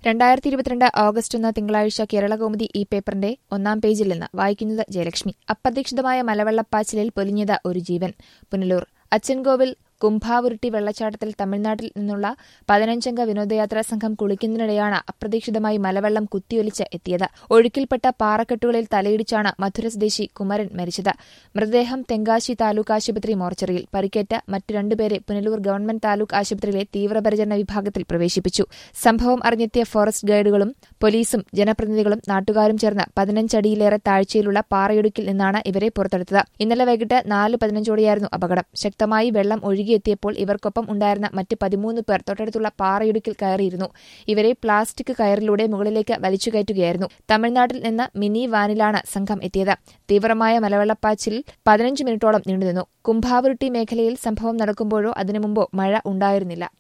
രണ്ടായിരത്തി ഇരുപത്തിരണ്ട് ഓഗസ്റ്റ് ഒന്ന് തിങ്കളാഴ്ച കേരളകൗമുദി ഈ പേപ്പറിന്റെ ഒന്നാം പേജിൽ നിന്ന് വായിക്കുന്നത് ജയലക്ഷ്മി അപ്രതീക്ഷിതമായ മലവെള്ളപ്പാച്ചിലിൽ പൊലിഞ്ഞത് ഒരു ജീവൻ പുനലൂർ അച്ചൻകോവിൽ കുംഭാവുരുട്ടി വെള്ളച്ചാട്ടത്തിൽ തമിഴ്നാട്ടിൽ നിന്നുള്ള പതിനഞ്ചംഗ വിനോദയാത്രാ സംഘം കുളിക്കുന്നതിനിടെയാണ് അപ്രതീക്ഷിതമായി മലവെള്ളം കുത്തിയൊലിച്ച് എത്തിയത് ഒഴുക്കിൽപ്പെട്ട പാറക്കെട്ടുകളിൽ തലയിടിച്ചാണ് മധുര സ്വദേശി കുമരൻ മരിച്ചത് മൃതദേഹം തെങ്കാശി താലൂക്ക് ആശുപത്രി മോർച്ചറിയിൽ പരിക്കേറ്റ മറ്റു രണ്ടുപേരെ പുനലൂർ ഗവൺമെന്റ് താലൂക്ക് ആശുപത്രിയിലെ തീവ്രപരിചരണ വിഭാഗത്തിൽ പ്രവേശിപ്പിച്ചു സംഭവം അറിഞ്ഞെത്തിയ ഫോറസ്റ്റ് ഗൈഡുകളും പോലീസും ജനപ്രതിനിധികളും നാട്ടുകാരും ചേർന്ന് പതിനഞ്ചടിയിലേറെ താഴ്ചയിലുള്ള പാറയിടുക്കിൽ നിന്നാണ് ഇവരെ പുറത്തെടുത്തത് ഇന്നലെ വൈകിട്ട് നാല് പതിനഞ്ചോടെയായിരുന്നു അപകടം ശക്തമായി വെള്ളം ഒഴുകിയെത്തിയപ്പോൾ ഇവർക്കൊപ്പം ഉണ്ടായിരുന്ന മറ്റ് പതിമൂന്ന് പേർ തൊട്ടടുത്തുള്ള പാറയിടുക്കിൽ കയറിയിരുന്നു ഇവരെ പ്ലാസ്റ്റിക് കയറിലൂടെ മുകളിലേക്ക് വലിച്ചുകയറ്റുകയായിരുന്നു തമിഴ്നാട്ടിൽ നിന്ന് മിനി വാനിലാണ് സംഘം എത്തിയത് തീവ്രമായ മലവെള്ളപ്പാച്ചിൽ പതിനഞ്ച് മിനിറ്റോളം നീണ്ടുനിന്നു കുംഭാവുരുട്ടി മേഖലയിൽ സംഭവം നടക്കുമ്പോഴോ അതിനു മുമ്പോ മഴ ഉണ്ടായിരുന്നില്ല